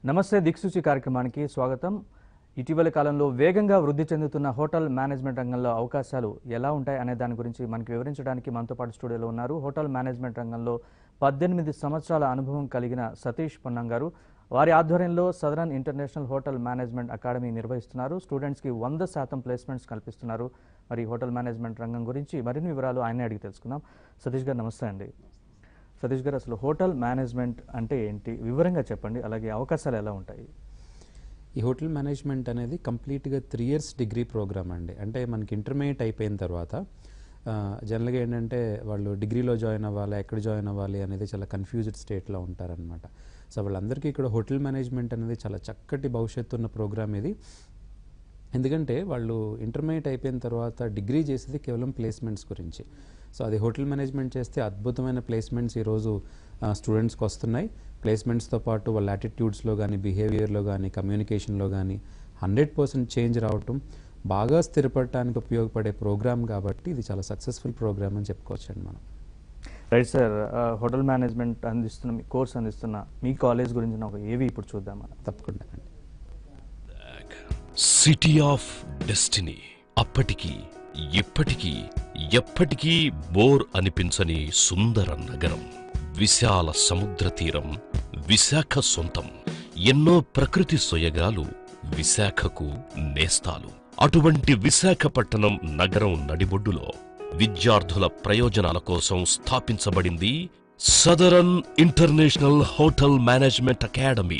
నమస్తే దిక్సూచి కార్యక్రమానికి స్వాగతం ఇటీవల కాలంలో వేగంగా వృద్ధి చెందుతున్న హోటల్ మేనేజ్మెంట్ రంగంలో అవకాశాలు ఎలా ఉంటాయి అనే దాని గురించి మనకి వివరించడానికి మనతో పాటు స్టూడియోలో ఉన్నారు హోటల్ మేనేజ్మెంట్ రంగంలో పద్దెనిమిది సంవత్సరాల అనుభవం కలిగిన సతీష్ పొన్నం గారు వారి ఆధ్వర్యంలో southern international hotel management academy నిర్వహిస్తున్నారు స్టూడెంట్స్కి వంద శాతం ప్లేస్మెంట్స్ కల్పిస్తున్నారు మరి హోటల్ మేనేజ్మెంట్ రంగం గురించి మరిన్ని వివరాలు ఆయనే అడిగి తెలుసుకుందాం సతీష్ గారు నమస్తే అండి సతీష్ గారు అసలు హోటల్ మేనేజ్మెంట్ అంటే ఏంటి వివరంగా చెప్పండి అలాగే అవకాశాలు ఎలా ఉంటాయి ఈ హోటల్ మేనేజ్మెంట్ అనేది కంప్లీట్గా త్రీ ఇయర్స్ డిగ్రీ ప్రోగ్రామ్ అండి అంటే మనకి ఇంటర్మీడియట్ అయిపోయిన తర్వాత జనరల్గా ఏంటంటే వాళ్ళు డిగ్రీలో జాయిన్ అవ్వాలి ఎక్కడ జాయిన్ అవ్వాలి అనేది చాలా కన్ఫ్యూజ్డ్ స్టేట్లో ఉంటారనమాట సో వాళ్ళందరికీ ఇక్కడ హోటల్ మేనేజ్మెంట్ అనేది చాలా చక్కటి భవిష్యత్తు ఉన్న ప్రోగ్రామ్ ఇది ఎందుకంటే వాళ్ళు ఇంటర్మీడియట్ అయిపోయిన తర్వాత డిగ్రీ చేసేది కేవలం ప్లేస్మెంట్స్ గురించి సో అది హోటల్ మేనేజ్మెంట్ చేస్తే అద్భుతమైన ప్లేస్మెంట్స్ ఈరోజు స్టూడెంట్స్కి వస్తున్నాయి ప్లేస్మెంట్స్తో పాటు వాళ్ళ యాటిట్యూడ్స్లో కానీ బిహేవియర్లో కానీ కమ్యూనికేషన్లో కానీ హండ్రెడ్ పర్సెంట్ చేంజ్ రావటం బాగా స్థిరపడటానికి ఉపయోగపడే ప్రోగ్రామ్ కాబట్టి ఇది చాలా సక్సెస్ఫుల్ ప్రోగ్రామ్ అని చెప్పుకోవచ్చండి మనం రైట్ సార్ హోటల్ మేనేజ్మెంట్ అందిస్తున్న మీ కోర్స్ అందిస్తున్న మీ కాలేజ్ గురించి ఒక ఏవి ఇప్పుడు చూద్దాం మనం తప్పకుండా అండి సిటీ ఆఫ్ డెస్టినీ అప్పటికి ఇప్పటికీ ఎప్పటికీ బోర్ అనిపించని సుందర నగరం విశాల సముద్ర తీరం విశాఖ సొంతం ఎన్నో ప్రకృతి సొయగాలు విశాఖకు నేస్తాలు అటువంటి విశాఖపట్టణం నగరం నడిబొడ్డులో విద్యార్థుల ప్రయోజనాల కోసం స్థాపించబడింది southern international hotel management academy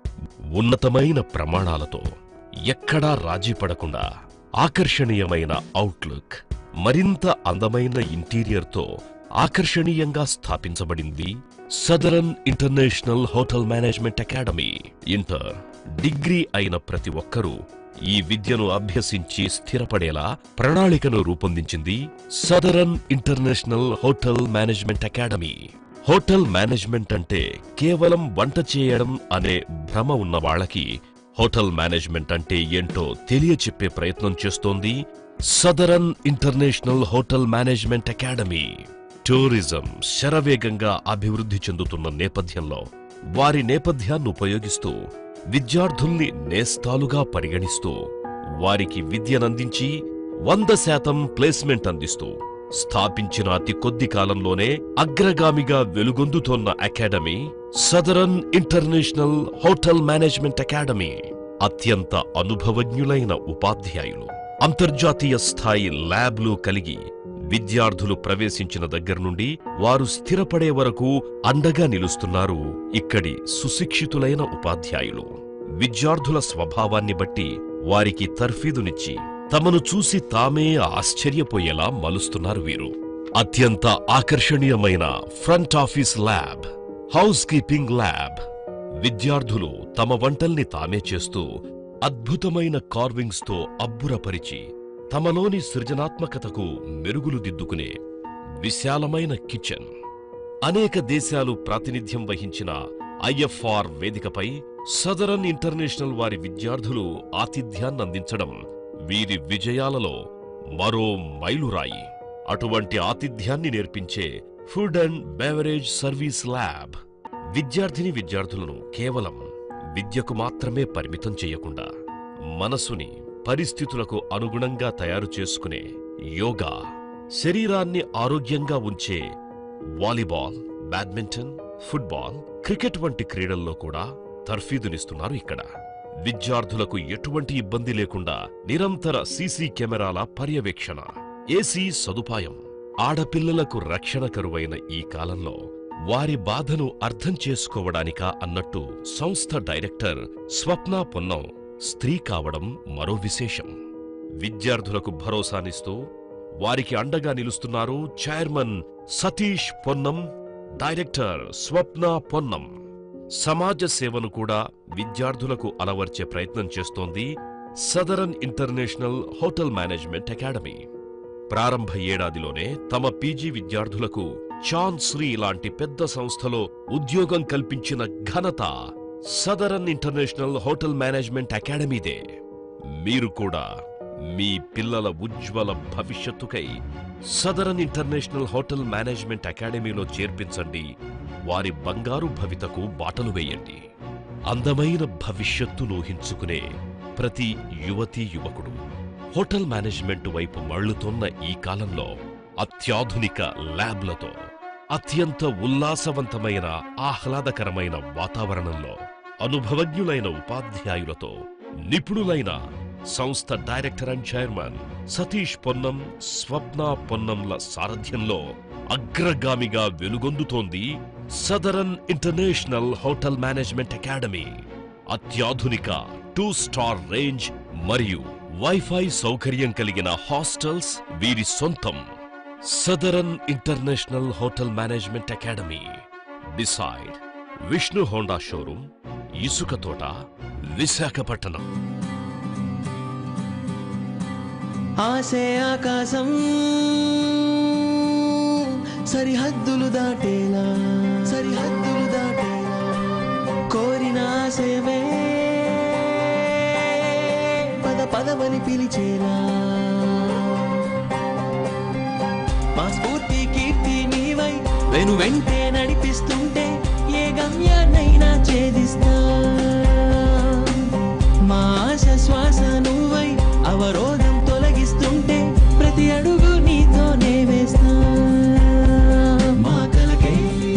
ఉన్నతమైన ప్రమాణాలతో ఎక్కడా రాజీ పడకుండా ఆకర్షణీయమైన అవుట్లుక్ మరింత అందమైన ఇంటీరియర్తో ఆకర్షణీయంగా స్థాపించబడింది southern international hotel management academy inter degree అయిన ప్రతి ఒక్కరూ ఈ విద్యను అభ్యసించి స్థిరపడేలా ప్రణాళికను రూపొందించింది southern international hotel management academy hotel management అంటే కేవలం వంట చేయడం అనే భ్రమ ఉన్న వాళ్ళకి హోటల్ మేనేజ్మెంట్ అంటే ఏంటో తెలియచెప్పే ప్రయత్నం చేస్తోంది southern international hotel management academy tourism శరవేగంగా అభివృద్ధి చెందుతున్న నేపథ్యంలో వారి నేపథ్యాన్ని ఉపయోగిస్తూ విద్యార్థుల్ని నేస్తాలుగా పరిగణిస్తూ వారికి విద్యనందించి వంద శాతం ప్లేస్మెంట్ అందిస్తూ స్థాపించిన అతి కొద్ది కాలంలోనే అగ్రగామిగా వెలుగొందుతోన్న academy southern international hotel management academy అత్యంత అనుభవజ్ఞులైన ఉపాధ్యాయులు అంతర్జాతీయ స్థాయి ల్యాబ్లు కలిగి విద్యార్థులు ప్రవేశించిన దగ్గర నుండి వారు స్థిరపడే వరకు అండగా నిలుస్తున్నారు ఇక్కడి సుశిక్షితులైన ఉపాధ్యాయులు విద్యార్థుల స్వభావాన్ని బట్టి వారికి తర్ఫీదునిచ్చి తమను చూసి తామే ఆశ్చర్యపోయేలా మలుస్తున్నారు వీరు అత్యంత ఆకర్షణీయమైన front office lab housekeeping lab విద్యార్థులు తమ వంటల్ని తామే చేస్తూ అద్భుతమైన కార్వింగ్స్ తో అబ్బురపరిచి తమలోని సృజనాత్మకతకు మెరుగులు దిద్దుకునే విశాలమైన కిచెన్ అనేక దేశాలు ప్రాతినిధ్యం వహించిన ఐఎఫ్ఆర్ వేదికపై సదరన్ ఇంటర్నేషనల్ వారి విద్యార్థులు ఆతిథ్యాన్నందించడం వీరి విజయాలలో మరో మైలురాయి అటువంటి ఆతిథ్యాన్ని నేర్పించే food and beverage service lab విద్యార్థిని విద్యార్థులను కేవలం విద్యకు మాత్రమే పరిమితం చేయకుండా మనసుని పరిస్థితులకు అనుగుణంగా తయారు చేసుకునే యోగా శరీరాన్ని ఆరోగ్యంగా ఉంచే వాలీబాల్ బ్యాడ్మింటన్ ఫుట్బాల్ క్రికెట్ వంటి క్రీడల్లో కూడా తర్ఫీదునిస్తున్నారు ఇక్కడ విద్యార్థులకు ఎటువంటి ఇబ్బంది లేకుండా నిరంతర సీసీ కెమెరాల పర్యవేక్షణ ఏసీ సదుపాయం ఆడపిల్లలకు రక్షణ కరువైన ఈ కాలంలో వారి బాధను అర్థం చేసుకోవడానికా అన్నట్టు సంస్థ డైరెక్టర్ స్వప్న పొన్నం స్త్రీ కావడం మరో విశేషం విద్యార్థులకు భరోసానిస్తూ వారికి అండగా నిలుస్తున్నారు చైర్మన్ సతీష్ పొన్నం డైరెక్టర్ స్వప్న పొన్నం సమాజ సేవను కూడా విద్యార్థులకు అలవర్చే ప్రయత్నం చేస్తోంది southern international hotel management academy ప్రారంభ ఏడాదిలోనే తమ పీజీ విద్యార్థులకు చాన్స్రీ లాంటి పెద్ద సంస్థలో ఉద్యోగం కల్పించిన ఘనత సదరన్ ఇంటర్నేషనల్ హోటల్ మేనేజ్మెంట్ అకాడమీదే మీరు కూడా మీ పిల్లల ఉజ్వల భవిష్యత్తుకై సదరన్ ఇంటర్నేషనల్ హోటల్ మేనేజ్మెంట్ అకాడమీలో చేర్పించండి వారి బంగారు భవితకు బాటలు వేయండి అందమైన భవిష్యత్తును ఊహించుకునే ప్రతి యువతీ యువకుడు హోటల్ మేనేజ్మెంట్ వైపు మళ్లుతోన్న ఈ కాలంలో అత్యాధునిక ల్యాబ్లతో అత్యంత ఉల్లాసవంతమైన ఆహ్లాదకరమైన వాతావరణంలో అనుభవజ్ఞులైన ఉపాధ్యాయులతో నిపుణులైన సంస్థ director and chairman Satish Ponnam Swapna పొన్నంల సారథ్యంలో అగ్రగామిగా వెలుగొందుతోంది southern international hotel management academy అత్యాధునిక టూ స్టార్ రేంజ్ మరియు వైఫై సౌకర్యం కలిగిన హాస్టల్స్ వీరి సొంతం southern international hotel management academy డిసైడ్ Vishnu Honda showroom Isukathota Visakhapatnam ఆసే ఆకాశం సరిహద్దులు దాటేలా సరిహద్దులు దాటేలా కోరిన ఆశయమే పద పదమని పిలిచేలా మా స్ఫూర్తి కీర్తి నీవై వెను వెంటే నడిపిస్తుంటే ఏ గమ్యాన్నైనా ఛేదిస్తా మా ఆశ శ్వాస నువ్వై అవరోధం తొలగిస్తుంటే ప్రతి అడుగు నీతోనే వేస్తా మా కలకై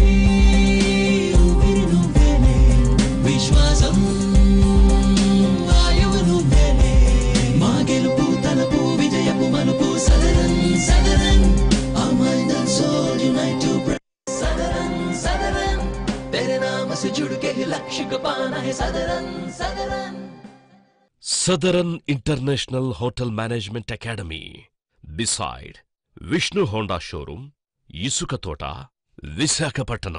ఊపిరి నువ్వేలే విశ్వాసం వాయువు నువ్వేలే మా గెలుపు తలపు విజయపు మలుపు southern southern Our mind and soul unite to pray. Southern southern तेरे नाम से जुड़ के ही लक्ष्य को पाना है southern southern southern international hotel management academy డిసైడ్ Vishnu Honda showroom Isukathota Visakhapatnam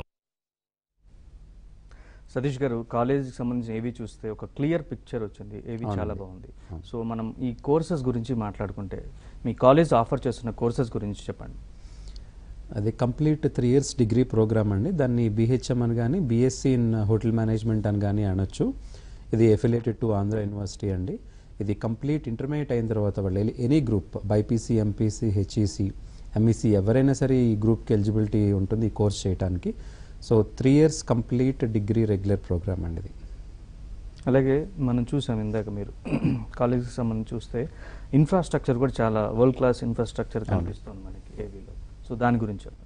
Satish గారు కాలేజీకి సంబంధించిన ఏవి చూస్తే ఒక క్లియర్ పిక్చర్ వచ్చింది ఏవి చాలా అవునండి. బాగుంది సో మనం ఈ కోర్సెస్ గురించి మాట్లాడుకుంటే మీ కాలేజ్ ఆఫర్ చేస్తున్న కోర్సెస్ గురించి చెప్పండి అది complete three years degree program అండి దాన్ని బీహెచ్ఎం అని కానీ బీఎస్సీ ఇన్ హోటల్ మేనేజ్మెంట్ అని కానీ అనొచ్చు ఇది ఎఫిలేటెడ్ టు ఆంధ్ర యూనివర్సిటీ అండి ఇది కంప్లీట్ ఇంటర్మీడియట్ అయిన తర్వాత వాళ్ళు any group BiPC MPC HEC MEC ఎవరైనా సరే ఈ గ్రూప్కి ఎలిజిబిలిటీ ఉంటుంది ఈ కోర్స్ చేయడానికి so three years complete degree regular program అండి ఇది అలాగే మనం చూసాం ఇందాక మీరు కాలేజీకి సంబంధించి చూస్తే ఇన్ఫ్రాస్ట్రక్చర్ కూడా చాలా వరల్డ్ క్లాస్ ఇన్ఫ్రాస్ట్రక్చర్ కనిపిస్తుంది మనకి ఏవీలో సో దాని గురించి చెప్పండి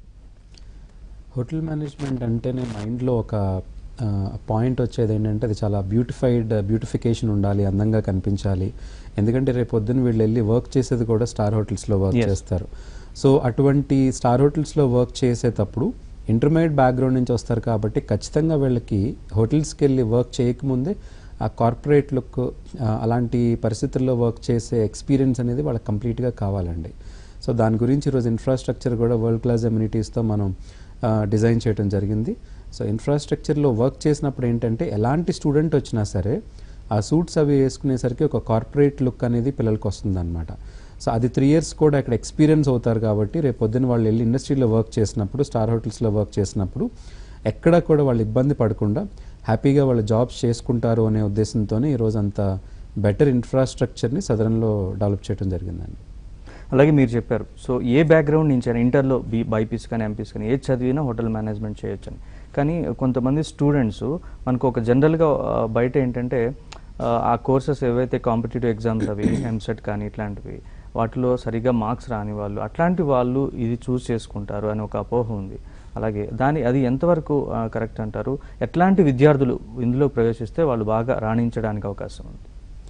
హోటల్ మేనేజ్మెంట్ అంటేనే మైండ్లో ఒక పాయింట్ వచ్చేది ఏంటంటే అది చాలా బ్యూటిఫైడ్ బ్యూటిఫికేషన్ ఉండాలి అందంగా కనిపించాలి ఎందుకంటే రేపు పొద్దున్న వీళ్ళు వెళ్ళి వర్క్ చేసేది కూడా స్టార్ హోటల్స్లో వర్క్ Yes. చేస్తారు సో అటువంటి స్టార్ హోటల్స్లో వర్క్ చేసేటప్పుడు ఇంటర్మీడియట్ బ్యాక్గ్రౌండ్ నుంచి వస్తారు కాబట్టి ఖచ్చితంగా వీళ్ళకి హోటల్స్కి వెళ్ళి వర్క్ చేయకముందే ఆ కార్పొరేట్ లుక్ అలాంటి పరిస్థితుల్లో వర్క్ చేసే ఎక్స్పీరియన్స్ అనేది వాళ్ళకి కంప్లీట్గా కావాలండి సో దాని గురించి ఈరోజు ఇన్ఫ్రాస్ట్రక్చర్ కూడా వరల్డ్ క్లాస్ ఎమ్యూనిటీస్తో మనం డిజైన్ చేయడం జరిగింది సో ఇన్ఫ్రాస్ట్రక్చర్లో వర్క్ చేసినప్పుడు ఏంటంటే ఎలాంటి స్టూడెంట్ వచ్చినా సరే ఆ సూట్స్ అవి వేసుకునేసరికి ఒక కార్పొరేట్ లుక్ అనేది పిల్లలకి వస్తుందన్నమాట సో అది త్రీ ఇయర్స్ కూడా అక్కడ ఎక్స్పీరియన్స్ అవుతారు కాబట్టి రేపు పొద్దున్న వాళ్ళు వెళ్ళి ఇండస్ట్రీలో వర్క్ చేసినప్పుడు స్టార్ హోటల్స్లో వర్క్ చేసినప్పుడు ఎక్కడ కూడా వాళ్ళు ఇబ్బంది పడకుండా హ్యాపీగా వాళ్ళు జాబ్స్ చేసుకుంటారు అనే ఉద్దేశంతోనే ఈరోజు అంత బెటర్ ఇన్ఫ్రాస్ట్రక్చర్ని సదరంలో డెవలప్ చేయడం జరిగిందండి అలాగే మీరు చెప్పారు సో ఏ బ్యాక్గ్రౌండ్ నుంచి అయినా ఇంటర్లో బీ బైపీస్ కానీ ఎంపీస్ కానీ ఏది చదివినా హోటల్ మేనేజ్మెంట్ చేయొచ్చని కానీ కొంతమంది స్టూడెంట్స్ మనకు ఒక జనరల్గా ఆ, బయట ఏంటంటే ఆ, ఆ కోర్సెస్ ఏవైతే కాంపిటేటివ్ ఎగ్జామ్స్ అవి ఎంసెట్ కానీ ఇట్లాంటివి వాటిలో సరిగా మార్క్స్ రాని వాళ్ళు అట్లాంటి వాళ్ళు ఇది చూస్ చేసుకుంటారు అని ఒక అపోహ ఉంది అలాగే దాని అది ఎంతవరకు కరెక్ట్ అంటారు ఎట్లాంటి విద్యార్థులు ఇందులో ప్రవేశిస్తే వాళ్ళు బాగా రాణించడానికి అవకాశం ఉంది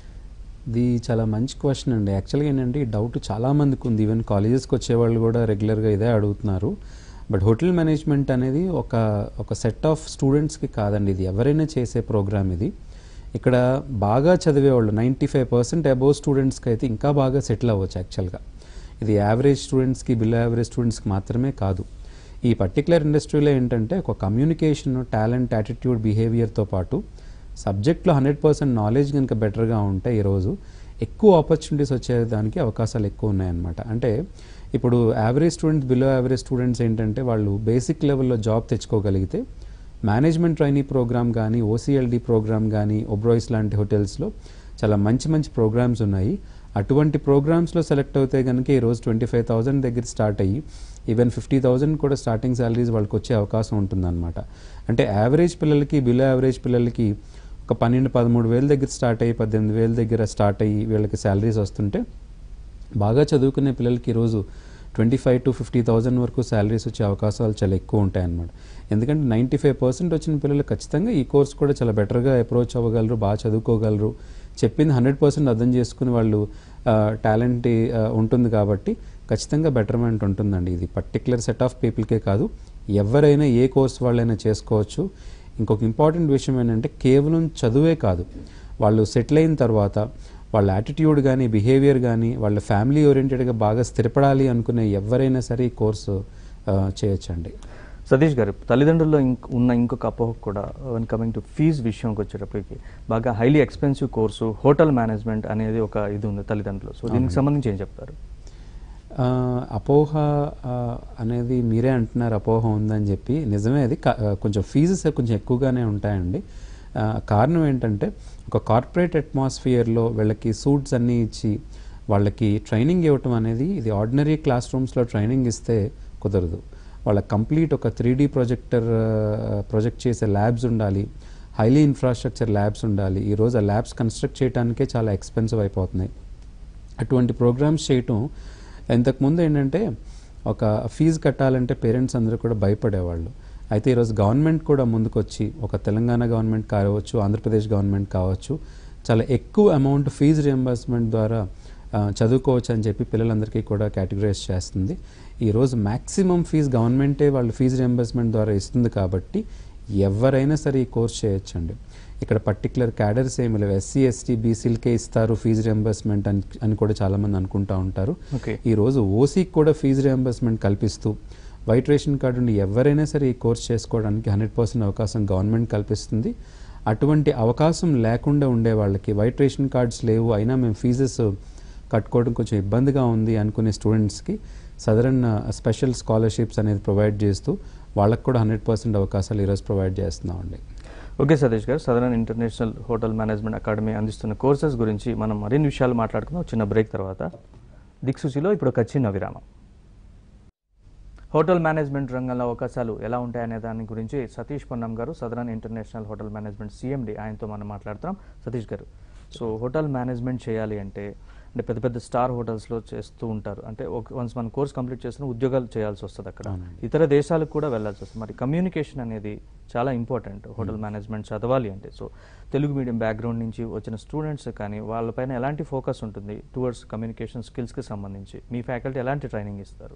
ఇది చాలా మంచి క్వశ్చన్ అండి యాక్చువల్గా ఏంటంటే ఈ డౌట్ చాలా మందికి ఉంది ఈవెన్ కాలేజెస్కి వచ్చేవాళ్ళు కూడా రెగ్యులర్గా ఇదే అడుగుతున్నారు బట్ హోటల్ మేనేజ్మెంట్ అనేది ఒక ఒక సెట్ ఆఫ్ స్టూడెంట్స్కి కాదండి ఇది ఎవరైనా చేసే ప్రోగ్రామ్ ఇది ఇక్కడ బాగా చదివేవాళ్ళు నైంటీ ఫైవ్ పర్సెంట్ అబోవ్ స్టూడెంట్స్కి అయితే ఇంకా బాగా సెటిల్ అవ్వచ్చు యాక్చువల్గా ఇది యావరేజ్ స్టూడెంట్స్కి బిలో యావరేజ్ స్టూడెంట్స్కి మాత్రమే కాదు ఈ పర్టికులర్ ఇండస్ట్రీలో ఏంటంటే ఒక కమ్యూనికేషన్ టాలెంట్ యాటిట్యూడ్ బిహేవియర్తో పాటు సబ్జెక్ట్లో హండ్రెడ్ పర్సెంట్ నాలెడ్జ్ కనుక బెటర్గా ఉంటే ఈరోజు ఎక్కువ ఆపర్చునిటీస్ వచ్చేదానికి అవకాశాలు ఎక్కువ ఉన్నాయన్నమాట అంటే ఇప్పుడు average students below average students ఏంటంటే వాళ్ళు బేసిక్ లెవెల్లో జాబ్ తెచ్చుకోగలిగితే మేనేజ్మెంట్ ట్రైనీ ప్రోగ్రామ్ కానీ ఓసీఎల్డి ప్రోగ్రామ్ కానీ ఒబ్రాయిస్ లాంటి హోటల్స్లో చాలా మంచి మంచి ప్రోగ్రామ్స్ ఉన్నాయి అటువంటి ప్రోగ్రామ్స్లో సెలెక్ట్ అవుతే కనుక ఈరోజు ట్వంటీ ఫైవ్ థౌసండ్ దగ్గర స్టార్ట్ అయ్యి ఈవెన్ ఫిఫ్టీ థౌసండ్ కూడా స్టార్టింగ్ శాలరీస్ వాళ్ళకి వచ్చే అవకాశం ఉంటుందన్నమాట అంటే యావరేజ్ పిల్లలకి బిలో యావరేజ్ పిల్లలకి ఒక పన్నెండు పదమూడు వేల దగ్గర స్టార్ట్ అయ్యి పద్దెనిమిది వేల దగ్గర స్టార్ట్ అయ్యి వీళ్ళకి శాలరీస్ వస్తుంటే బాగా చదువుకునే పిల్లలకి ఈరోజు twenty five to fifty thousand వరకు శాలరీస్ వచ్చే అవకాశాలు చాలా ఎక్కువ ఉంటాయన్నమాట ఎందుకంటే నైంటీ ఫైవ్ పర్సెంట్ వచ్చిన పిల్లలు ఖచ్చితంగా ఈ కోర్స్ కూడా చాలా బెటర్గా అప్రోచ్ అవ్వగలరు బాగా చదువుకోగలరు చెప్పింది హండ్రెడ్ పర్సెంట్ అర్థం చేసుకుని వాళ్ళు టాలెంట్ ఉంటుంది కాబట్టి ఖచ్చితంగా బెటర్మెంట్ ఉంటుందండి ఇది పర్టికులర్ సెట్ ఆఫ్ పీపుల్కే కాదు ఎవరైనా ఏ కోర్స్ వాళ్ళైనా చేసుకోవచ్చు ఇంకొక ఇంపార్టెంట్ విషయం ఏంటంటే కేవలం చదువే కాదు వాళ్ళు సెటిల్ అయిన తర్వాత వాళ్ళ యాటిట్యూడ్ కానీ బిహేవియర్ కానీ వాళ్ళ ఫ్యామిలీ ఓరియంటెడ్గా బాగా స్థిరపడాలి అనుకునే ఎవరైనా సరే ఈ కోర్సు ఆ, చేయొచ్చండి సతీష్ గారు తల్లిదండ్రుల్లో ఇంక ఉన్న ఇంకొక అపోహ కూడా వన్ కమింగ్ టు ఫీజ్ విషయంకి వచ్చేటప్పటికి బాగా highly expensive course hotel management అనేది ఒక ఇది ఉంది తల్లిదండ్రులు సో దీనికి సంబంధించి ఏం చెప్తారు ఆ, అపోహ ఆ, అనేది మీరే అంటున్నారు అపోహ ఉందని చెప్పి నిజమే అది కా- ఆ, కొంచెం ఫీజెస్ కొంచెం ఎక్కువగానే ఉంటాయండి ఆ, కారణం ఏంటంటే ఒక కార్పొరేట్ అట్మాస్ఫియర్లో వీళ్ళకి సూట్స్ అన్నీ ఇచ్చి వాళ్ళకి ట్రైనింగ్ ఇవ్వటం అనేది ఇది ఆర్డినరీ క్లాస్ రూమ్స్లో ట్రైనింగ్ ఇస్తే కుదరదు వాళ్ళ కంప్లీట్ ఒక త్రీ డీ ప్రొజెక్టర్ ప్రొజెక్ట్ చేసే ల్యాబ్స్ ఉండాలి హైలీ ఇన్ఫ్రాస్ట్రక్చర్ ల్యాబ్స్ ఉండాలి ఈరోజు ఆ ల్యాబ్స్ కన్స్ట్రక్ట్ చేయడానికే చాలా ఎక్స్పెన్సివ్ అయిపోతున్నాయి అటువంటి ప్రోగ్రామ్స్ చేయటం ఇంతకుముందు ఏంటంటే ఒక ఫీజు కట్టాలంటే పేరెంట్స్ అందరూ కూడా భయపడేవాళ్ళు అయితే ఈరోజు గవర్నమెంట్ కూడా ముందుకొచ్చి ఒక తెలంగాణ గవర్నమెంట్ కావచ్చు ఆంధ్రప్రదేశ్ గవర్నమెంట్ కావచ్చు చాలా ఎక్కువ అమౌంట్ ఫీజు రియంబర్స్మెంట్ ద్వారా ఆ, చదువుకోవచ్చు అని చెప్పి పిల్లలందరికీ కూడా కేటగరైజ్ చేస్తుంది ఈరోజు మ్యాక్సిమం ఫీజు గవర్నమెంటే వాళ్ళు ఫీజు రియంబర్స్మెంట్ ద్వారా ఇస్తుంది కాబట్టి ఎవరైనా సరే ఈ కోర్స్ చేయొచ్చండి ఇక్కడ పర్టికులర్ క్యాడర్స్ ఏమి లేవు ఎస్సీ ఎస్టీ బీసీలకే ఇస్తారు ఫీజు రియంబర్స్మెంట్ అని అని కూడా చాలామంది అనుకుంటా ఉంటారు ఓకే ఈ రోజు ఓసీకి కూడా ఫీజు రియంబర్స్మెంట్ కల్పిస్తూ వైట్ రేషన్ కార్డు ఉండి ఎవరైనా సరే ఈ కోర్స్ చేసుకోవడానికి హండ్రెడ్ పర్సెంట్ అవకాశం గవర్నమెంట్ కల్పిస్తుంది అటువంటి అవకాశం లేకుండా ఉండే వాళ్ళకి వైట్ రేషన్ కార్డ్స్ లేవు అయినా మేము ఫీజెస్ కట్టుకోవడం కొంచెం ఇబ్బందిగా ఉంది అనుకునే స్టూడెంట్స్కి సదరన్ స్పెషల్ స్కాలర్షిప్స్ అనేది ప్రొవైడ్ చేస్తూ వాళ్ళకి కూడా హండ్రెడ్ పర్సెంట్ అవకాశాలు ఈరోజు ప్రొవైడ్ చేస్తున్నామండి ఓకే సతీష్ గారు southern international hotel management academy అందిస్తున్న కోర్సెస్ గురించి మనం మరిన్ని విషయాలు మాట్లాడుకుందాం ఒక చిన్న బ్రేక్ తర్వాత దిక్సూచిలో ఇప్పుడు ఒక చిన్న విరామం హోటల్ మేనేజ్మెంట్ రంగంలో అవకాశాలు ఎలా ఉంటాయనే దాని గురించి సతీష్ పొన్నం గారు southern international hotel management CMD ఆయనతో మనం మాట్లాడుతున్నాం సతీష్ గారు సో హోటల్ మేనేజ్మెంట్ చేయాలి అంటే అంటే పెద్ద పెద్ద స్టార్ హోటల్స్లో చేస్తూ ఉంటారు అంటే వన్స్ మన కోర్స్ కంప్లీట్ చేసిన ఉద్యోగాలు చేయాల్సి వస్తుంది అక్కడ అవునండి. ఇతర దేశాలకు కూడా వెళ్ళాల్సి వస్తుంది మరి కమ్యూనికేషన్ అనేది చాలా ఇంపార్టెంట్ హోటల్ మేనేజ్మెంట్ చదవాలి అంటే సో తెలుగు మీడియం బ్యాక్గ్రౌండ్ నుంచి వచ్చిన స్టూడెంట్స్ కానీ వాళ్ళపైన ఎలాంటి ఫోకస్ ఉంటుంది టువర్డ్స్ కమ్యూనికేషన్ స్కిల్స్కి సంబంధించి మీ ఫ్యాకల్టీ ఎలాంటి ట్రైనింగ్ ఇస్తారు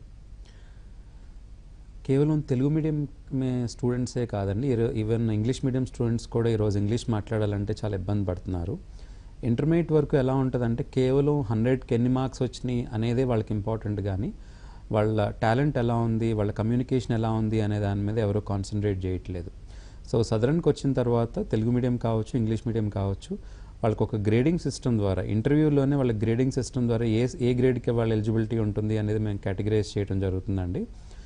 కేవలం తెలుగు మీడియం స్టూడెంట్సే కాదండి ఈరో- ఈవెన్ ఇంగ్లీష్ మీడియం స్టూడెంట్స్ కూడా ఈరోజు ఇంగ్లీష్ మాట్లాడాలంటే చాలా ఇబ్బంది పడుతున్నారు ఇంటర్మీడియట్ వరకు ఎలా ఉంటుందంటే కేవలం హండ్రెడ్కి ఎన్ని మార్క్స్ వచ్చినాయి అనేదే వాళ్ళకి ఇంపార్టెంట్ కానీ వాళ్ళ టాలెంట్ ఎలా ఉంది వాళ్ళ కమ్యూనికేషన్ ఎలా ఉంది అనే దాని మీద ఎవరు కాన్సన్ట్రేట్ చేయట్లేదు సో సదరన్కి వచ్చిన తర్వాత తెలుగు మీడియం కావచ్చు ఇంగ్లీష్ మీడియం కావచ్చు వాళ్ళకి ఒక గ్రేడింగ్ సిస్టమ్ ద్వారా ఇంటర్వ్యూలోనే వాళ్ళ గ్రేడింగ్ సిస్టమ్ ద్వారా ఏ ఏ గ్రేడ్కి వాళ్ళ ఎలిజిబిలిటీ ఉంటుంది అనేది మేము కేటగరైజ్ చేయడం జరుగుతుందండి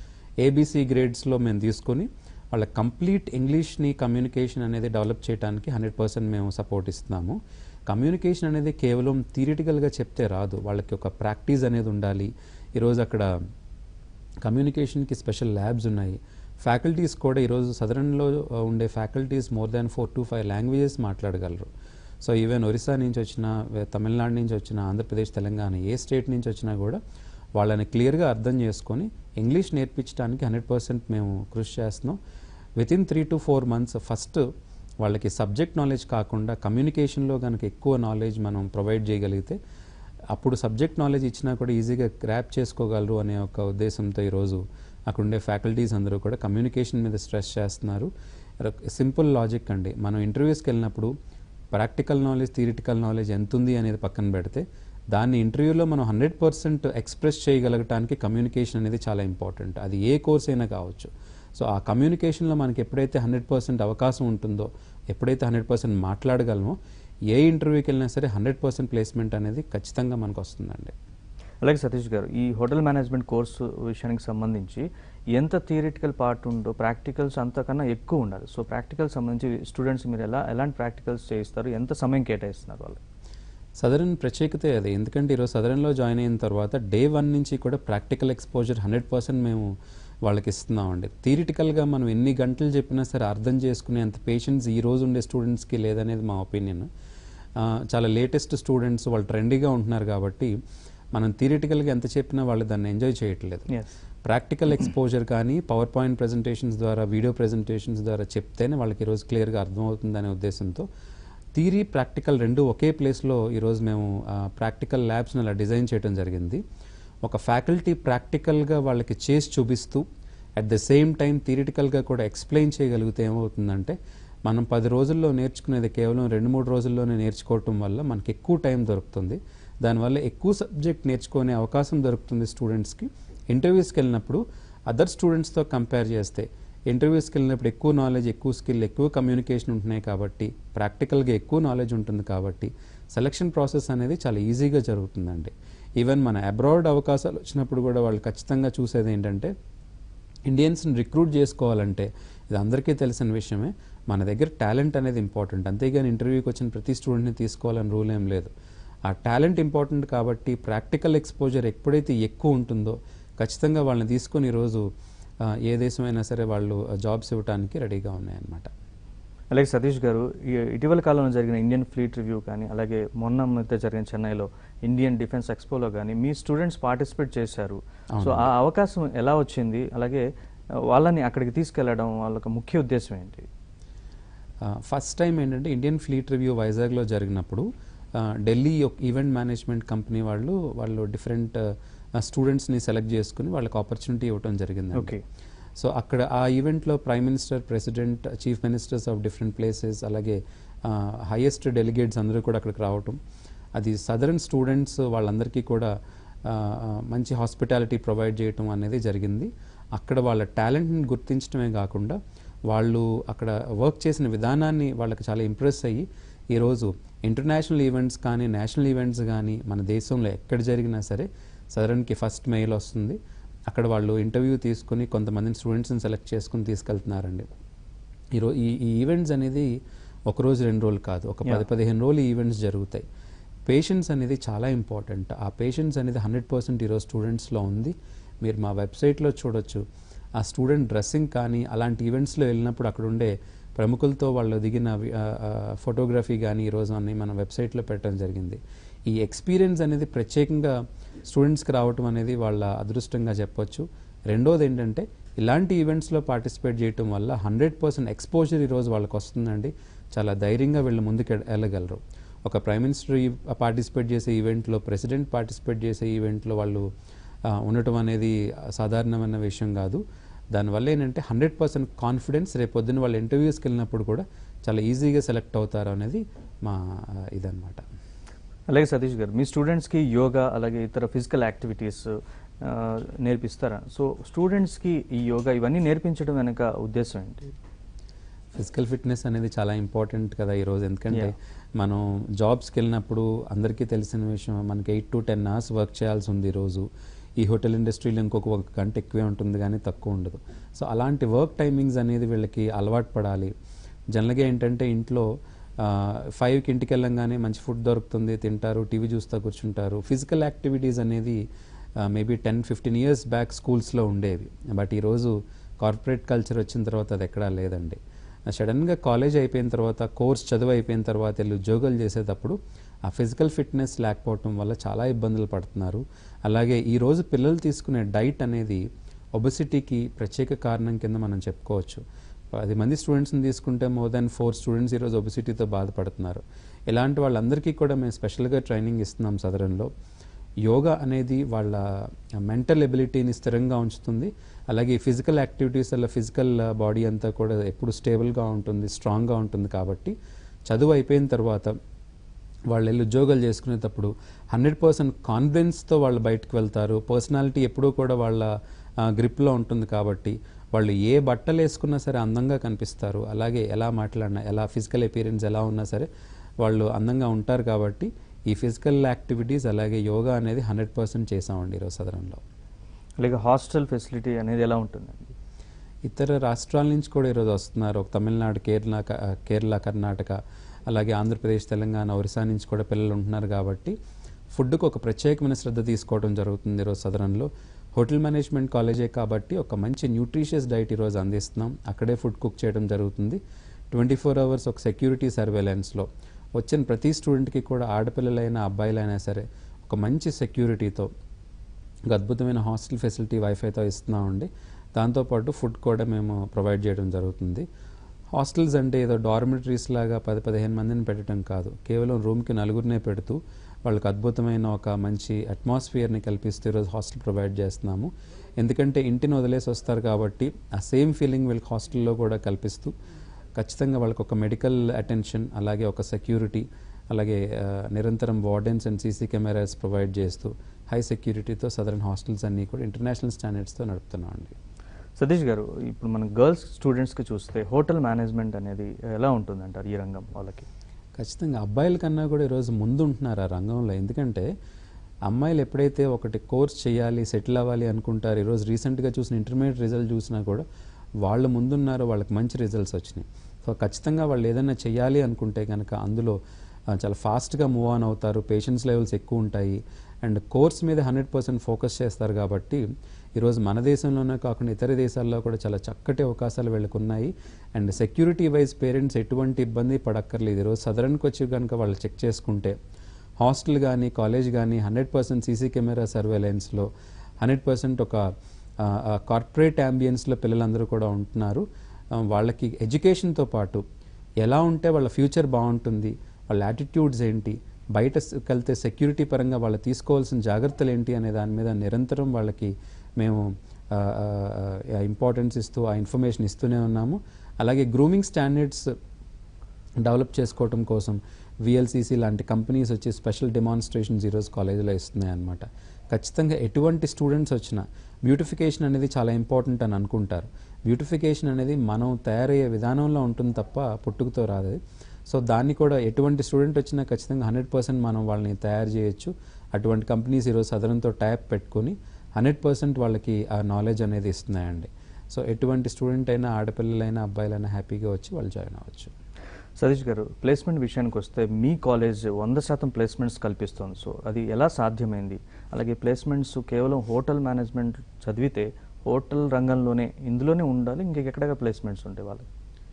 ఏబీసీ గ్రేడ్స్లో మేము తీసుకొని వాళ్ళ కంప్లీట్ ఇంగ్లీష్ని కమ్యూనికేషన్ అనేది డెవలప్ చేయడానికి హండ్రెడ్ పర్సెంట్ మేము సపోర్ట్ ఇస్తున్నాము కమ్యూనికేషన్ అనేది కేవలం థియరిటికల్గా చెప్తే రాదు వాళ్ళకి ఒక ప్రాక్టీస్ అనేది ఉండాలి ఈరోజు అక్కడ కమ్యూనికేషన్కి స్పెషల్ ల్యాబ్స్ ఉన్నాయి ఫ్యాకల్టీస్ కూడా ఈరోజు సదరన్లో ఉండే faculties more than four to five languages మాట్లాడగలరు సో ఈవెన్ ఒరిస్సా నుంచి వచ్చిన వే- తమిళనాడు నుంచి వచ్చిన ఆంధ్రప్రదేశ్ తెలంగాణ ఏ స్టేట్ నుంచి వచ్చినా కూడా వాళ్ళని క్లియర్గా అర్థం చేసుకొని ఇంగ్లీష్ నేర్పించడానికి హండ్రెడ్ పర్సెంట్ మేము కృషి చేస్తున్నాం with in three to four months first వాళ్ళకి సబ్జెక్ట్ నాలెడ్జ్ కాకుండా కమ్యూనికేషన్లో కనుక ఎక్కువ నాలెడ్జ్ మనం ప్రొవైడ్ చేయగలిగితే అప్పుడు సబ్జెక్ట్ నాలెడ్జ్ ఇచ్చినా కూడా ఈజీగా గ్రాప్ చేసుకోగలరు అనే ఒక ఉద్దేశంతో ఈరోజు అక్కడ ఉండే ఫ్యాకల్టీస్ అందరూ కూడా కమ్యూనికేషన్ మీద స్ట్రెస్ చేస్తున్నారు సింపుల్ లాజిక్ అండి మనం ఇంటర్వ్యూస్కి వెళ్ళినప్పుడు ప్రాక్టికల్ నాలెడ్జ్ థియరిటికల్ నాలెడ్జ్ ఎంత ఉంది అనేది పక్కన పెడితే దాన్ని ఇంటర్వ్యూలో మనం హండ్రెడ్ పర్సెంట్ ఎక్స్ప్రెస్ చేయగలగటానికి కమ్యూనికేషన్ అనేది చాలా ఇంపార్టెంట్ అది ఏ కోర్స్ అయినా కావచ్చు సో ఆ కమ్యూనికేషన్లో మనకి ఎప్పుడైతే హండ్రెడ్ పర్సెంట్ అవకాశం ఉంటుందో ఎప్పుడైతే హండ్రెడ్ పర్సెంట్ మాట్లాడగలమో ఏ ఇంటర్వ్యూకి వెళ్ళినా సరే హండ్రెడ్ పర్సెంట్ ప్లేస్మెంట్ అనేది ఖచ్చితంగా మనకు వస్తుందండి అలాగే సతీష్ గారు ఈ హోటల్ మేనేజ్మెంట్ కోర్సు విషయానికి సంబంధించి ఎంత థియరిటికల్ పార్ట్ ఉందో ప్రాక్టికల్స్ అంతకన్నా ఎక్కువ ఉండాలి సో ప్రాక్టికల్ సంబంధించి స్టూడెంట్స్ మీరు ఎలా ఎలాంటి ప్రాక్టికల్స్ చేయిస్తారు ఎంత సమయం కేటాయిస్తున్నారు వాళ్ళు సదరన్ ప్రత్యేకతే అది ఎందుకంటే ఈరోజు సదరన్లో జాయిన్ అయిన తర్వాత డే వన్ నుంచి కూడా ప్రాక్టికల్ ఎక్స్పోజర్ హండ్రెడ్ పర్సెంట్ మేము వాళ్ళకి ఇస్తున్నామండి థియరిటికల్గా మనం ఎన్ని గంటలు చెప్పినా సరే అర్థం చేసుకునే అంత పేషెన్స్ ఈ రోజు ఉండే స్టూడెంట్స్కి లేదనేది మా ఒపీనియన్ చాలా లేటెస్ట్ స్టూడెంట్స్ వాళ్ళు ట్రెండీగా ఉంటున్నారు కాబట్టి మనం థియరిటికల్గా ఎంత చెప్పినా వాళ్ళు దాన్ని ఎంజాయ్ చేయట్లేదు ఎస్ ప్రాక్టికల్ ఎక్స్పోజర్ కానీ పవర్ పాయింట్ ప్రజెంటేషన్స్ ద్వారా వీడియో ప్రజెంటేషన్స్ ద్వారా చెప్తేనే వాళ్ళకి ఈరోజు క్లియర్గా అర్థమవుతుందనే ఉద్దేశంతో థీరీ ప్రాక్టికల్ రెండు ఒకే ప్లేస్లో ఈరోజు మేము ప్రాక్టికల్ ల్యాబ్స్ని అలా డిజైన్ చేయడం జరిగింది ఒక ఫ్యాకల్టీ ప్రాక్టికల్గా వాళ్ళకి చేసి చూపిస్తూ అట్ ద సేమ్ టైం థియరిటికల్గా కూడా ఎక్స్ప్లెయిన్ చేయగలిగితే ఏమవుతుందంటే మనం పది రోజుల్లో నేర్చుకునేది కేవలం రెండు మూడు రోజుల్లోనే నేర్చుకోవటం వల్ల మనకి ఎక్కువ టైం దొరుకుతుంది దానివల్ల ఎక్కువ సబ్జెక్ట్ నేర్చుకునే అవకాశం దొరుకుతుంది స్టూడెంట్స్కి ఇంటర్వ్యూస్కి వెళ్ళినప్పుడు అదర్ స్టూడెంట్స్తో కంపేర్ చేస్తే ఇంటర్వ్యూస్కి వెళ్ళినప్పుడు ఎక్కువ నాలెడ్జ్ ఎక్కువ స్కిల్ ఎక్కువ కమ్యూనికేషన్ ఉంటున్నాయి కాబట్టి ప్రాక్టికల్గా ఎక్కువ నాలెడ్జ్ ఉంటుంది కాబట్టి సెలక్షన్ ప్రాసెస్ అనేది చాలా ఈజీగా జరుగుతుందండి ఈవెన్ మన అబ్రాడ్ అవకాశాలు వచ్చినప్పుడు కూడా వాళ్ళు ఖచ్చితంగా చూసేది ఏంటంటే ఇండియన్స్ని రిక్రూట్ చేసుకోవాలంటే ఇది అందరికీ తెలిసిన విషయమే మన దగ్గర టాలెంట్ అనేది ఇంపార్టెంట్ అంతేగాని ఇంటర్వ్యూకి వచ్చిన ప్రతి స్టూడెంట్ని తీసుకోవాలని రూల్ ఏం లేదు ఆ టాలెంట్ ఇంపార్టెంట్ కాబట్టి ప్రాక్టికల్ ఎక్స్పోజర్ ఎప్పుడైతే ఎక్కువ ఉంటుందో ఖచ్చితంగా వాళ్ళని తీసుకొని ఈరోజు ఆ, ఏ దేశమైనా సరే వాళ్ళు జాబ్స్ ఇవ్వడానికి రెడీగా ఉన్నాయన్నమాట అలాగే సతీష్ గారు ఈ ఇటీవల కాలంలో జరిగిన ఇండియన్ ఫ్లీట్ రివ్యూ కానీ అలాగే మొన్న మధ్య జరిగిన చెన్నైలో ఇండియన్ డిఫెన్స్ ఎక్స్పోలో కానీ మీ స్టూడెంట్స్ పార్టిసిపేట్ చేశారు సో ఆ అవకాశం ఎలా వచ్చింది అలాగే ఆ, వాళ్ళని అక్కడికి తీసుకెళ్లడం వాళ్ళకి ముఖ్య ఉద్దేశం ఏంటి ఫస్ట్ టైం ఏంటంటే ఇండియన్ ఫ్లీట్ రివ్యూ వైజాగ్లో జరిగినప్పుడు ఆ, ఢిల్లీ ఒక ఈవెంట్ మేనేజ్మెంట్ కంపెనీ వాళ్ళు వాళ్ళు డిఫరెంట్ స్టూడెంట్స్ని సెలెక్ట్ చేసుకుని వాళ్ళకి ఆపర్చునిటీ ఇవ్వడం జరిగింది Okay. సో అక్కడ ఆ ఈవెంట్లో prime minister president chief ministers of different places అలాగే హైయెస్ట్ డెలిగేట్స్ అందరూ కూడా అక్కడికి రావటం అది సదరన్ స్టూడెంట్స్ వాళ్ళందరికీ కూడా ఆ, ఆ, మంచి హాస్పిటాలిటీ ప్రొవైడ్ చేయటం అనేది జరిగింది అక్కడ వాళ్ళ టాలెంట్ని గుర్తించడమే కాకుండా వాళ్ళు అక్కడ వర్క్ చేసిన విధానాన్ని వాళ్ళకి చాలా ఇంప్రెస్ అయ్యి ఈరోజు ఇంటర్నేషనల్ ఈవెంట్స్ కానీ నేషనల్ ఈవెంట్స్ కానీ మన దేశంలో ఎక్కడ జరిగినా సరే సదరన్కి ఫస్ట్ మెయిల్ వస్తుంది అక్కడ వాళ్ళు ఇంటర్వ్యూ తీసుకుని కొంతమందిని స్టూడెంట్స్ని సెలెక్ట్ చేసుకుని తీసుకెళ్తున్నారండి ఈరో ఈ ఈ ఈవెంట్స్ అనేది ఒక రోజు రెండు రోజులు కాదు ఒక పది Yeah. పదిహేను రోజులు ఈ ఈవెంట్స్ జరుగుతాయి పేషెన్స్ అనేది చాలా ఇంపార్టెంట్ ఆ పేషెన్స్ అనేది హండ్రెడ్ పర్సెంట్ ఈరోజు స్టూడెంట్స్లో ఉంది మీరు మా వెబ్సైట్లో చూడొచ్చు ఆ స్టూడెంట్ డ్రెస్సింగ్ కానీ అలాంటి ఈవెంట్స్లో వెళ్ళినప్పుడు అక్కడ ఉండే ప్రముఖులతో వాళ్ళు దిగిన ఫోటోగ్రఫీ కానీ ఈరోజు అన్ని మన వెబ్సైట్లో పెట్టడం జరిగింది ఈ ఎక్స్పీరియన్స్ అనేది ప్రత్యేకంగా స్టూడెంట్స్కి రావటం అనేది వాళ్ళ అదృష్టంగా చెప్పొచ్చు రెండోది ఏంటంటే ఇలాంటి ఈవెంట్స్లో పార్టిసిపేట్ చేయటం వల్ల హండ్రెడ్ పర్సెంట్ ఎక్స్పోజర్ ఈరోజు వాళ్ళకి వస్తుందండి చాలా ధైర్యంగా వీళ్ళు ముందుకు ఎ- వెళ్ళగలరు ఒక ప్రైమ్ మినిస్టర్ పార్టిసిపేట్ చేసే ఈవెంట్లో ప్రెసిడెంట్ పార్టిసిపేట్ చేసే ఈవెంట్లో వాళ్ళు ఆ, ఉండటం అనేది సాధారణమైన విషయం కాదు దానివల్ల ఏంటంటే హండ్రెడ్ పర్సెంట్ కాన్ఫిడెన్స్ రేపు పొద్దున్న వాళ్ళు ఇంటర్వ్యూస్కి వెళ్ళినప్పుడు కూడా చాలా ఈజీగా సెలెక్ట్ అవుతారు అనేది మా ఆ, ఇదన్నమాట అలాగే సతీష్ గారు మీ స్టూడెంట్స్కి యోగా అలాగే ఇతర ఫిజికల్ యాక్టివిటీస్ ఆ, నేర్పిస్తారా సో స్టూడెంట్స్కి ఈ యోగా ఇవన్నీ నేర్పించడం వెనక ఉద్దేశం ఏంటి ఫిజికల్ ఫిట్నెస్ అనేది చాలా ఇంపార్టెంట్ కదా ఈరోజు ఎందుకంటే Yeah. మనం జాబ్స్కి వెళ్ళినప్పుడు అందరికీ తెలిసిన విషయం మనకి eight to ten hours work చేయాల్సి ఉంది ఈరోజు ఈ హోటల్ ఇండస్ట్రీలో ఇంకొక ఒక గంట ఎక్కువే ఉంటుంది కానీ తక్కువ ఉండదు సో అలాంటి వర్క్ టైమింగ్స్ అనేది వీళ్ళకి అలవాటు పడాలి జనరల్గా ఏంటంటే ఇంట్లో ఫైవ్కి ఇంటికి వెళ్ళంగానే మంచి ఫుడ్ దొరుకుతుంది తింటారు టీవీ చూస్తూ కూర్చుంటారు ఫిజికల్ యాక్టివిటీస్ అనేది maybe ten fifteen years back స్కూల్స్లో ఉండేవి బట్ ఈరోజు కార్పొరేట్ కల్చర్ వచ్చిన తర్వాత అది ఎక్కడా లేదండి సడన్గా కాలేజ్ అయిపోయిన తర్వాత కోర్స్ చదువు అయిపోయిన తర్వాత వెళ్ళి ఉద్యోగాలు చేసేటప్పుడు ఆ ఫిజికల్ ఫిట్నెస్ లేకపోవటం వల్ల చాలా ఇబ్బందులు పడుతున్నారు అలాగే ఈరోజు పిల్లలు తీసుకునే డైట్ అనేది ఒబసిటీకి ప్రత్యేక కారణం కింద మనం చెప్పుకోవచ్చు పది మంది స్టూడెంట్స్ని తీసుకుంటే మోర్ దాన్ ఫోర్ స్టూడెంట్స్ ఈరోజు ఒబిసిటీతో బాధపడుతున్నారు ఇలాంటి వాళ్ళందరికీ కూడా మేము స్పెషల్గా ట్రైనింగ్ ఇస్తున్నాం సదరంలో యోగా అనేది వాళ్ళ మెంటల్ ఎబిలిటీని స్థిరంగా ఉంచుతుంది అలాగే ఫిజికల్ యాక్టివిటీస్ వల్ల ఫిజికల్ బాడీ అంతా కూడా ఎప్పుడు స్టేబుల్గా ఉంటుంది స్ట్రాంగ్గా ఉంటుంది కాబట్టి చదువు అయిపోయిన తర్వాత వాళ్ళు వెళ్ళి ఉద్యోగాలు చేసుకునేటప్పుడు హండ్రెడ్ పర్సెంట్ కాన్ఫిడెన్స్తో వాళ్ళు బయటకు వెళ్తారు పర్సనాలిటీ ఎప్పుడూ కూడా వాళ్ళ గ్రిప్లో ఉంటుంది కాబట్టి వాళ్ళు ఏ బట్టలు వేసుకున్నా సరే అందంగా కనిపిస్తారు అలాగే ఎలా మాట్లాడినా ఎలా ఫిజికల్ అపీరెన్స్ ఎలా ఉన్నా సరే వాళ్ళు అందంగా ఉంటారు కాబట్టి ఈ ఫిజికల్ యాక్టివిటీస్ అలాగే యోగా అనేది హండ్రెడ్ పర్సెంట్ చేసామండి ఈరోజు సదరంలో అలాగే హాస్టల్ ఫెసిలిటీ అనేది ఎలా ఉంటుందండి ఇతర రాష్ట్రాల నుంచి కూడా ఈరోజు వస్తున్నారు ఒక తమిళనాడు కేరళ క- కేరళ కర్ణాటక అలాగే ఆంధ్రప్రదేశ్ తెలంగాణ ఒరిస్సా నుంచి కూడా పిల్లలు ఉంటున్నారు కాబట్టి ఫుడ్కు ఒక ప్రత్యేకమైన శ్రద్ధ తీసుకోవడం జరుగుతుంది ఈరోజు సదరంలో హోటల్ మేనేజ్మెంట్ కాలేజే కాబట్టి ఒక మంచి న్యూట్రిషియస్ డైట్ ఈరోజు అందిస్తున్నాం అక్కడే ఫుడ్ కుక్ చేయడం జరుగుతుంది ట్వంటీ ఫోర్ అవర్స్ ఒక సెక్యూరిటీ సర్వేలెన్స్లో వచ్చిన ప్రతి స్టూడెంట్కి కూడా ఆడపిల్లలైనా అబ్బాయిలైనా సరే ఒక మంచి సెక్యూరిటీతో ఒక అద్భుతమైన హాస్టల్ ఫెసిలిటీ వైఫైతో ఇస్తున్నామండి దాంతోపాటు ఫుడ్ కూడా మేము ప్రొవైడ్ చేయడం జరుగుతుంది హాస్టల్స్ అంటే ఏదో డార్మిటరీస్ లాగా పది పదిహేను మందిని పెట్టడం కాదు కేవలం రూమ్కి నలుగురినే పెడుతూ వాళ్ళకి అద్భుతమైన ఒక మంచి అట్మాస్ఫియర్ని కల్పిస్తూ ఈరోజు హాస్టల్ ప్రొవైడ్ చేస్తున్నాము ఎందుకంటే ఇంటిని వదిలేసి వస్తారు కాబట్టి ఆ సేమ్ ఫీలింగ్ వీళ్ళకి హాస్టల్లో కూడా కల్పిస్తూ ఖచ్చితంగా వాళ్ళకి ఒక మెడికల్ అటెన్షన్ అలాగే ఒక సెక్యూరిటీ అలాగే ఆ, నిరంతరం wardens and CC cameras provide చేస్తూ హై సెక్యూరిటీతో సదరన్ హాస్టల్స్ అన్నీ కూడా ఇంటర్నేషనల్ స్టాండర్డ్స్తో నడుపుతున్నామండి సతీష్ గారు ఇప్పుడు మన గర్ల్స్ స్టూడెంట్స్కి చూస్తే హోటల్ మేనేజ్మెంట్ అనేది ఎలా ఉంటుందంటారు ఈ రంగం వాళ్ళకి ఖచ్చితంగా అబ్బాయిల కన్నా కూడా ఈరోజు ముందు ఉంటున్నారు ఆ రంగంలో ఎందుకంటే అమ్మాయిలు ఎప్పుడైతే ఒకటి కోర్స్ చేయాలి సెటిల్ అవ్వాలి అనుకుంటారు ఈరోజు రీసెంట్గా చూసిన ఇంటర్మీడియట్ రిజల్ట్ చూసినా కూడా వాళ్ళు ముందున్నారో వాళ్ళకి మంచి రిజల్ట్స్ వచ్చినాయి సో ఖచ్చితంగా వాళ్ళు ఏదైనా చేయాలి అనుకుంటే కనుక అందులో ఆ, చాలా ఫాస్ట్గా మూవ్ ఆన్ అవుతారు పేషెన్స్ లెవెల్స్ ఎక్కువ ఉంటాయి అండ్ కోర్స్ మీద హండ్రెడ్ పర్సెంట్ ఫోకస్ చేస్తారు కాబట్టి ఈరోజు మన దేశంలోనే కాకుండా ఇతర దేశాల్లో కూడా చాలా చక్కటి అవకాశాలు వీళ్ళకి ఉన్నాయి అండ్ సెక్యూరిటీ వైజ్ పేరెంట్స్ ఎటువంటి ఇబ్బంది పడక్కర్లేదు ఈరోజు సదరన్కి వచ్చి కనుక వాళ్ళు చెక్ చేసుకుంటే హాస్టల్ కానీ కాలేజ్ కానీ హండ్రెడ్ పర్సెంట్ సీసీ కెమెరా సర్వేలెన్స్లో హండ్రెడ్ పర్సెంట్ ఒక కార్పొరేట్ అంబియన్స్లో పిల్లలందరూ కూడా ఉంటున్నారు ఆ, వాళ్ళకి ఎడ్యుకేషన్తో పాటు ఎలా ఉంటే వాళ్ళ ఫ్యూచర్ బాగుంటుంది వాళ్ళ యాటిట్యూడ్స్ ఏంటి బయట స్- వెళ్తే సెక్యూరిటీ పరంగా వాళ్ళు తీసుకోవాల్సిన జాగ్రత్తలు ఏంటి అనే దాని మీద నిరంతరం వాళ్ళకి మేము ఇంపార్టెన్స్ ఇస్తూ ఆ ఇన్ఫర్మేషన్ ఇస్తూనే ఉన్నాము అలాగే గ్రూమింగ్ స్టాండర్డ్స్ డెవలప్ చేసుకోవటం కోసం విఎల్సిసి లాంటి కంపెనీస్ వచ్చి స్పెషల్ డెమాన్స్ట్రేషన్స్ ఈరోజు కాలేజీలో ఇస్తున్నాయి అనమాట ఖచ్చితంగా ఎటువంటి స్టూడెంట్స్ వచ్చినా బ్యూటిఫికేషన్ అనేది చాలా ఇంపార్టెంట్ అని అనుకుంటారు బ్యూటిఫికేషన్ అనేది మనం తయారయ్యే విధానంలో ఉంటుంది తప్ప పుట్టుకతో రాదు సో దాన్ని కూడా ఎటువంటి స్టూడెంట్ వచ్చినా ఖచ్చితంగా హండ్రెడ్ పర్సెంట్ మనం వాళ్ళని తయారు చేయొచ్చు అటువంటి కంపెనీస్ ఈరోజు సదరంతో ట్యాప్ పెట్టుకొని హండ్రెడ్ పర్సెంట్ వాళ్ళకి ఆ నాలెడ్జ్ అనేది ఇస్తున్నాయండి సో ఎటువంటి స్టూడెంట్ అయినా ఆడపిల్లలైనా అబ్బాయిలైనా హ్యాపీగా వచ్చి వాళ్ళు జాయిన్ అవ్వచ్చు సతీష్ గారు ప్లేస్మెంట్ విషయానికి వస్తే మీ కాలేజ్ వంద శాతం ప్లేస్మెంట్స్ కల్పిస్తోంది సో అది ఎలా సాధ్యమైంది అలాగే ప్లేస్మెంట్స్ కేవలం హోటల్ మేనేజ్మెంట్ చదివితే హోటల్ రంగంలోనే ఇందులోనే ఉండాలి ఇంకెక్కడ ప్లేస్మెంట్స్ ఉంటాయి వాళ్ళకి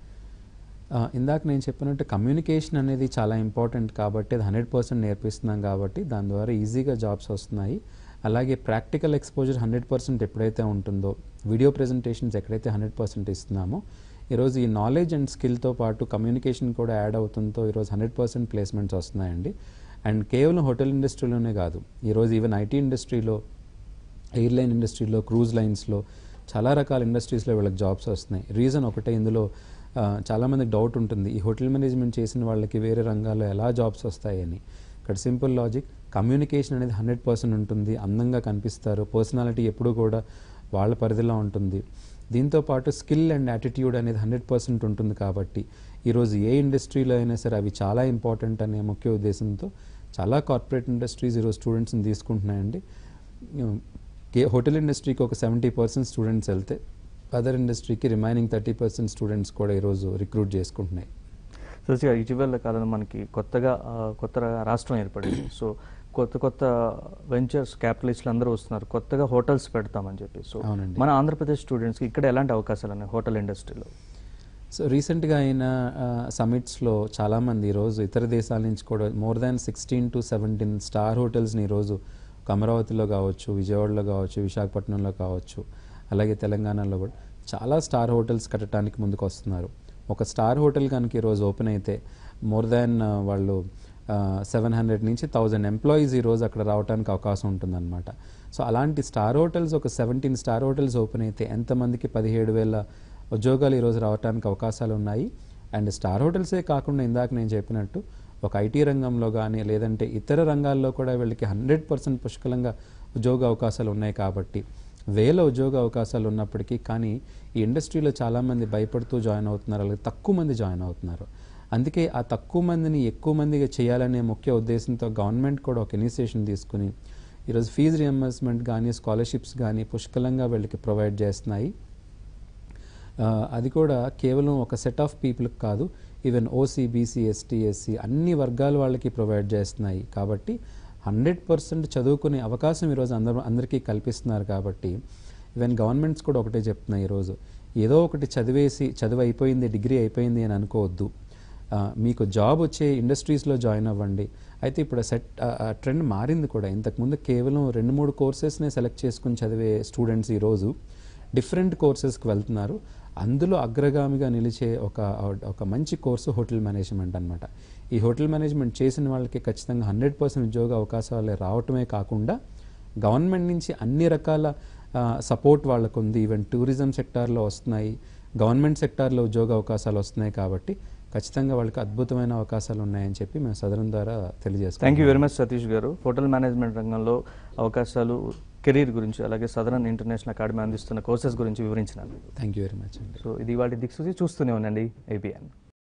ఆ, ఇందాక నేను చెప్పినట్టు కమ్యూనికేషన్ అనేది చాలా ఇంపార్టెంట్ కాబట్టి అది హండ్రెడ్ పర్సెంట్ నేర్పిస్తున్నాం కాబట్టి దాని ద్వారా ఈజీగా జాబ్స్ వస్తున్నాయి అలాగే ప్రాక్టికల్ ఎక్స్పోజర్ హండ్రెడ్ పర్సెంట్ ఎప్పుడైతే ఉంటుందో వీడియో ప్రజెంటేషన్స్ ఎక్కడైతే హండ్రెడ్ పర్సెంట్ ఇస్తున్నామో ఈరోజు ఈ నాలెడ్జ్ అండ్ స్కిల్తో పాటు కమ్యూనికేషన్ కూడా యాడ్ అవుతుందో ఈరోజు హండ్రెడ్ పర్సెంట్ ప్లేస్మెంట్స్ వస్తున్నాయండి అండ్ కేవలం హోటల్ ఇండస్ట్రీలోనే కాదు ఈరోజు ఈవెన్ ఐటీ ఇండస్ట్రీలో ఎయిర్లైన్ ఇండస్ట్రీలో క్రూజ్ లైన్స్లో చాలా రకాల ఇండస్ట్రీస్లో వీళ్ళకి జాబ్స్ వస్తున్నాయి రీజన్ ఒకటే ఇందులో ఆ, చాలామందికి డౌట్ ఉంటుంది ఈ హోటల్ మేనేజ్మెంట్ చేసిన వాళ్ళకి వేరే రంగాల్లో ఎలా జాబ్స్ వస్తాయని ఇక్కడ సింపుల్ లాజిక్ కమ్యూనికేషన్ అనేది హండ్రెడ్ పర్సెంట్ ఉంటుంది అందంగా కనిపిస్తారు పర్సనాలిటీ ఎప్పుడూ కూడా వాళ్ళ పరిధిలో ఉంటుంది దీంతో పాటు స్కిల్ అండ్ యాటిట్యూడ్ అనేది హండ్రెడ్ పర్సెంట్ ఉంటుంది కాబట్టి ఈరోజు ఏ ఇండస్ట్రీలో అయినా సరే అవి చాలా ఇంపార్టెంట్ అనే ముఖ్య ఉద్దేశంతో చాలా కార్పొరేట్ ఇండస్ట్రీస్ ఈరోజు స్టూడెంట్స్ని తీసుకుంటున్నాయండి కే హోటల్ ఇండస్ట్రీకి ఒక సెవెంటీ పర్సెంట్ స్టూడెంట్స్ వెళ్తే అదర్ ఇండస్ట్రీకి రిమైనింగ్ థర్టీ పర్సెంట్ స్టూడెంట్స్ కూడా ఈరోజు రిక్రూట్ చేసుకుంటున్నాయి సతీష్ గారు ఇటీవల కాలంలో మనకి కొత్తగా ఆ, కొత్త రాష్ట్రం ఏర్పడింది సో కొత్త కొత్త వెంచర్స్ క్యాపిటలిస్టులు అందరూ వస్తున్నారు కొత్తగా హోటల్స్ పెడతామని చెప్పి సో అవునండి. మన ఆంధ్రప్రదేశ్ స్టూడెంట్స్కి ఇక్కడ ఎలాంటి అవకాశాలు ఉన్నాయి హోటల్ ఇండస్ట్రీలో సో రీసెంట్గా అయిన సమిట్స్లో చాలామంది ఈరోజు ఇతర దేశాల నుంచి కూడా more than sixteen to seventeen star హోటల్స్ని ఈరోజు ఒక అమరావతిలో కావచ్చు విజయవాడలో కావచ్చు విశాఖపట్నంలో కావచ్చు అలాగే తెలంగాణలో కూడా చాలా స్టార్ హోటల్స్ కట్టడానికి ముందుకు వస్తున్నారు ఒక స్టార్ హోటల్ కనుక ఈరోజు ఓపెన్ అయితే మోర్ దాన్ వాళ్ళు సెవెన్ హండ్రెడ్ నుంచి థౌజండ్ ఎంప్లాయీస్ ఈరోజు అక్కడ రావడానికి అవకాశం ఉంటుందన్నమాట సో అలాంటి స్టార్ హోటల్స్ ఒక సెవెంటీన్ స్టార్ హోటల్స్ ఓపెన్ అయితే ఎంతమందికి పదిహేడు వేల ఉద్యోగాలు ఈరోజు రావడానికి అవకాశాలు ఉన్నాయి అండ్ స్టార్ హోటల్సే కాకుండా ఇందాక నేను చెప్పినట్టు ఒక ఐటీ రంగంలో కానీ లేదంటే ఇతర రంగాల్లో కూడా వీళ్ళకి హండ్రెడ్ పర్సెంట్ పుష్కలంగా ఉద్యోగ అవకాశాలు ఉన్నాయి కాబట్టి వేల ఉద్యోగ అవకాశాలు ఉన్నప్పటికీ కానీ ఈ ఇండస్ట్రీలో చాలామంది భయపడుతూ జాయిన్ అవుతున్నారు అలాగే తక్కువ మంది జాయిన్ అవుతున్నారు అందుకే ఆ తక్కువ మందిని ఎక్కువ మందిగా చేయాలనే ముఖ్య ఉద్దేశంతో గవర్నమెంట్ కూడా ఒక ఇనిషియేషన్ తీసుకుని ఈరోజు ఫీజు రియంబర్స్మెంట్ కానీ స్కాలర్షిప్స్ కానీ పుష్కలంగా వీళ్ళకి ప్రొవైడ్ చేస్తున్నాయి ఆ, అది కూడా కేవలం ఒక సెట్ ఆఫ్ పీపుల్కి కాదు even OC BC ST SC అన్ని వర్గాల వాళ్ళకి ప్రొవైడ్ చేస్తున్నాయి కాబట్టి హండ్రెడ్ పర్సెంట్ చదువుకునే అవకాశం ఈరోజు అందరూ అందరికీ కల్పిస్తున్నారు కాబట్టి ఈవెన్ గవర్నమెంట్స్ కూడా ఒకటే చెప్తున్నాయి ఈరోజు ఏదో ఒకటి చదివేసి చదువు అయిపోయింది డిగ్రీ అయిపోయింది అని అనుకోవద్దు ఆ, మీకు జాబ్ వచ్చే ఇండస్ట్రీస్లో జాయిన్ అవ్వండి అయితే ఇప్పుడు సెట్ ట్రెండ్ మారింది కూడా ఇంతకుముందు కేవలం రెండు మూడు కోర్సెస్నే సెలెక్ట్ చేసుకుని చదివే స్టూడెంట్స్ ఈరోజు డిఫరెంట్ కోర్సెస్కి వెళ్తున్నారు అందులో అగ్రగామిగా నిలిచే ఒక ఒక మంచి కోర్సు హోటల్ మేనేజ్మెంట్ అన్నమాట ఈ హోటల్ మేనేజ్మెంట్ చేసిన వాళ్ళకి ఖచ్చితంగా హండ్రెడ్ పర్సెంట్ ఉద్యోగ అవకాశాలు రావటమే కాకుండా గవర్నమెంట్ నుంచి అన్ని రకాల సపోర్ట్ వాళ్ళకు ఉంది ఈవెన్ టూరిజం సెక్టార్లో వస్తున్నాయి గవర్నమెంట్ సెక్టార్లో ఉద్యోగ అవకాశాలు వస్తున్నాయి కాబట్టి ఖచ్చితంగా వాళ్ళకి అద్భుతమైన అవకాశాలు ఉన్నాయని చెప్పి మేము సదరం ద్వారా తెలియజేస్తాం thank you very much Satish గారు హోటల్ మేనేజ్మెంట్ రంగంలో అవకాశాలు కెరీర్ గురించి అలాగే సదరన్ ఇంటర్నేషనల్ అకాడమీ అందిస్తున్న కోర్సెస్ గురించి వివరించినందుకు థ్యాంక్ యూ వెరీ మచ్ అండి సో ఇది వాటి దిక్సూచి చూస్తూనే ఉండండి ఏబిఎన్